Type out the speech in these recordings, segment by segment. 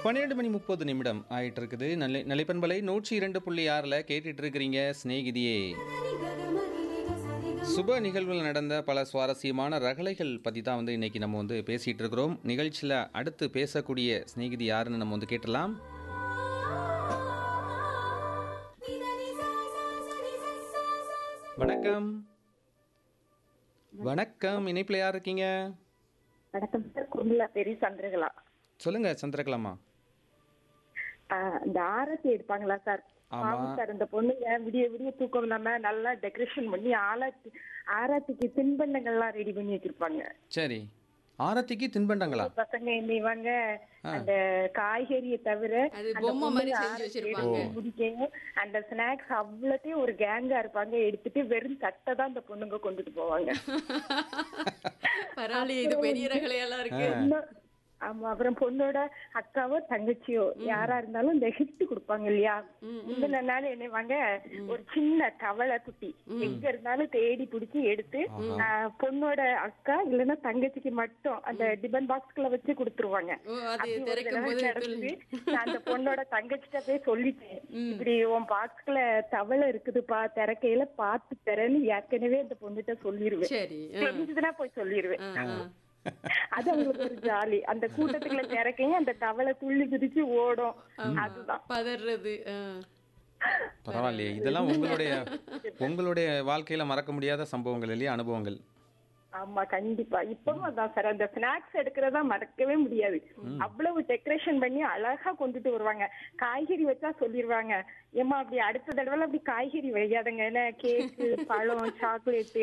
பன்னிரெண்டு மணி முப்பது நிமிடம் ஆயிட்டு இருக்குது நல்ல நிலைப்பண்பலை நூற்றி இரண்டு புள்ளி ஆறில் கேட்டுட்டு இருக்கிறீங்க சிநேகிதியே சுப நிகழ்வில் நடந்த பல சுவாரஸ்யமான ரகளைகள் பற்றி தான் வந்து இன்னைக்கு நம்ம வந்து பேசிகிட்டு இருக்கிறோம் நிகழ்ச்சியில் அடுத்து பேசக்கூடிய சிநேகிதி யாருன்னு நம்ம வந்து கேட்டலாம் வணக்கம் வணக்கம் இணைப்பில் யார் இருக்கீங்க வணக்கம் சார் குருலா பெரிய சந்திரகலா சொல்லுங்க சந்திரகலாமா ஆஹ் இந்த ஆரத்தி எடுப்பாங்களா சார் ஆமா. ஆமா சார் இந்த பொண்ணுங்க விடிய விடிய தூக்கம் இல்லாம நல்லா டெக்கரேஷன் பண்ணி ஆராத்தி ஆராத்திக்கு தின்பண்டங்கள்லாம் ரெடி பண்ணி வச்சிருப்பாங்க சரி ஆரத்திக்கு தின்பண்டங்களா பசங்க என்னைவாங்க அந்த காய்கறியை தவிர அது அந்த பொம்மை மாதிரி பொண்ணுங்க செஞ்சு ஆரத்தி வச்சிருப்பாங்க. எடுத்து முடிக்க அந்த ஸ்நாக்ஸ் அவ்வளோத்தையும் ஒரு கேங்கா இருப்பாங்க எடுத்துட்டு வெறும் தட்டை தான் அந்த பொண்ணுங்க கொண்டுட்டு போவாங்க பரவாயில்லையே இது பெரிய ரகலையெல்லாம் இருக்கு இன்னும் ஆமா அப்புறம் பொண்ணோட அக்காவோ தங்கச்சியோ யாரா இருந்தாலும் இந்த ஹிட் கொடுப்பாங்க இல்லையா முந்தின நாள் என்னவாங்க ஒரு சின்ன கவலை குட்டி எங்க இருந்தாலும் தேடி பிடிச்சி எடுத்து ஆஹ், பொண்ணோட அக்கா இல்லைன்னா தங்கச்சிக்கு மட்டும் அந்த டிபன் பாக்ஸ்குள்ள வச்சு கொடுத்துருவாங்க ஓ அது அப்படி ஒரு திறக்கும் தடவை போது நடந்தது. நான் அந்த பொண்ணோட தங்கச்சிட்ட போய் சொல்லிட்டேன் இப்படி உன் பாக்ஸ்குள்ள தவளை இருக்குதுப்பா திறக்கையில பார்த்து தரேன்னு ஏற்கனவே அந்த பொண்ணுகிட்ட சொல்லிருவேன் சரி ஆ, தெரிஞ்சதுன்னா போய் சொல்லிருவேன் ஆ, ஆ. அது அவங்களுக்கு ஒரு ஜாலி அந்த கூட்டத்துக்குள்ள திறக்கையும் அந்த தவளை துள்ளி குதிச்சு ஓடும் அதுதான் பதறது ஆ. பரவாயில்லையே இதெல்லாம் உங்களுடைய உங்களுடைய வாழ்க்கையில மறக்க முடியாத சம்பவங்கள் இல்லையா அனுபவங்கள் ஆமா கண்டிப்பா இப்பவும் அதான் சார் அந்த ஸ்நாக்ஸ் எடுக்கிறதா மறக்கவே முடியாது அவ்வளவு டெக்கரேஷன் பண்ணி அழகா கொண்டுட்டு வருவாங்க காய்கறி வச்சா சொல்லிருவாங்க ஏமா அப்படி அடுத்த தடவை அப்படி காய்கறி வையாதுங்க என்ன கேக்கு பழம் சாக்லேட்டு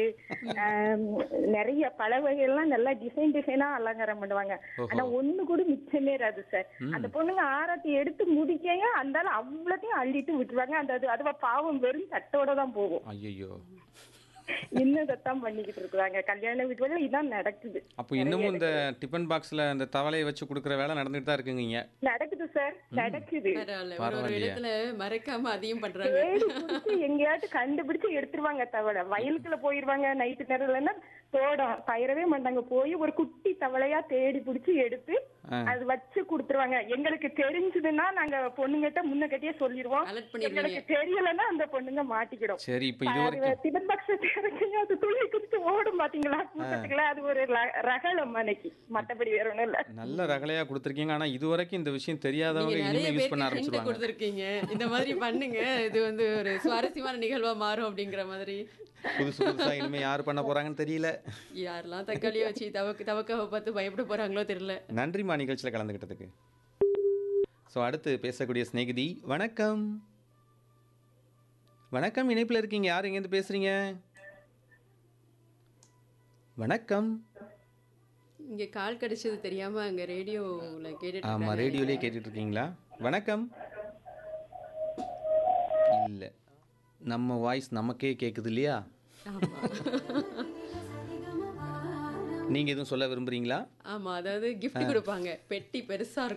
நிறைய பழ வகைகள்லாம் நல்லா டிசைன் டிசைனா அலங்காரம் பண்ணுவாங்க ஆனா ஒண்ணு கூட மிச்சமே இராது சார் அந்த பொண்ணுங்க ஆரத்தி எடுத்து முடிக்கைங்க அந்த ஆளு அவ்வளோத்தையும் அள்ளிட்டு விட்டுருவாங்க அந்த அது அதுவா பாவம் வெறும் தட்டோட தான் போகும் ஐயோ இன்னும் இதைத்தான் பண்ணிக்கிட்டு இருக்காங்க கல்யாண வீட்டுல இதான் நடக்குது அப்போ இன்னமும் இந்த டிஃபன் பாக்ஸ்ல அந்த தவளையை வச்சு கொடுக்குற வேலை நடந்துட்டு தான் இருக்குங்க நடக்குது சார் நடக்குது பரவாயில்ல ஒரு ஒரு பரவாயில்லையே. இடத்துல மறைக்காம அதையும் பண்றாங்க தேடி பிடிச்சி எங்கேயாச்சும் கண்டுபிடிச்சு எடுத்துருவாங்க தவளை வயலுக்குள்ள போயிருவாங்க நைட்டு நேரம்லன்னா தோடம் பயிரவே மாட்டாங்க போய் ஒரு குட்டி தவளையா தேடி பிடிச்சி எடுத்து அது வச்சு கொடுத்துருவாங்க எங்களுக்கு தெரிஞ்சதுன்னா நாங்க பொண்ணுங்கிட்ட முன்ன கட்டியே சொல்லிருவோம் Alert பண்ணிடுவீங்க. எங்களுக்கு தெரியலன்னா அந்த பொண்ணுங்க மாட்டிக்கிடும் சரி இப்போ இது வரைக்கும் டிபன் பாக்ஸ் திறக்கீங்க அது துள்ளி குதிச்சு ஓடும் பாத்தீங்களா கூட்டத்துக்குள்ள அது ஒரு ர- ரகலம் அன்னைக்கு மத்தபடி வேற ஒண்ணும் இல்ல நல்ல ரகலையா கொடுத்துருக்கீங்க ஆனா இது வரைக்கும் இந்த விஷயம் நீங்க தெரியாதவங்க நிறைய இனிமே யூஸ் பண்ண பேருக்கு ஹிண்ட் ஆரம்பிச்சிருவாங்க கொடுத்துருக்கீங்க இந்த மாதிரி பண்ணுங்க இது வந்து ஒரு சுவாரஸ்யமான நிகழ்வா மாறும் அப்படிங்கிற மாதிரி புதுசு புதுசா இனிமே யார் பண்ண போறாங்கன்னு தெரியல யாரெல்லாம் தக்காளியை வச்சு தவக்க தவக்காவை பார்த்து பயப்பட போறாங்களோ தெரியல நன்றிம்மா நிகழ்ச்சியில் கலந்துக்கிட்டதுக்கு ஸோ அடுத்து பேசக்கூடிய சிநேகிதி வணக்கம் வணக்கம் இணைப்பில் இருக்கீங்க யார் எங்கேருந்து பேசுறீங்க வணக்கம் இங்க கால் கிடைச்சது தெரியாம அங்க ரேடியோல கேட்டுட்டு ஆமாம் இருக்காங்க. ரேடியோலேயே கேட்டுட்டு இருக்கீங்களா வணக்கம் இல்லை நம்ம வாய்ஸ் நமக்கே கேட்குது இல்லையா ஆமா நீங்கள் எதுவும் சொல்ல விரும்புறீங்களா ஆமா அதாவது gift கொடுப்பாங்க பெட்டி பெருசா இருக்கும்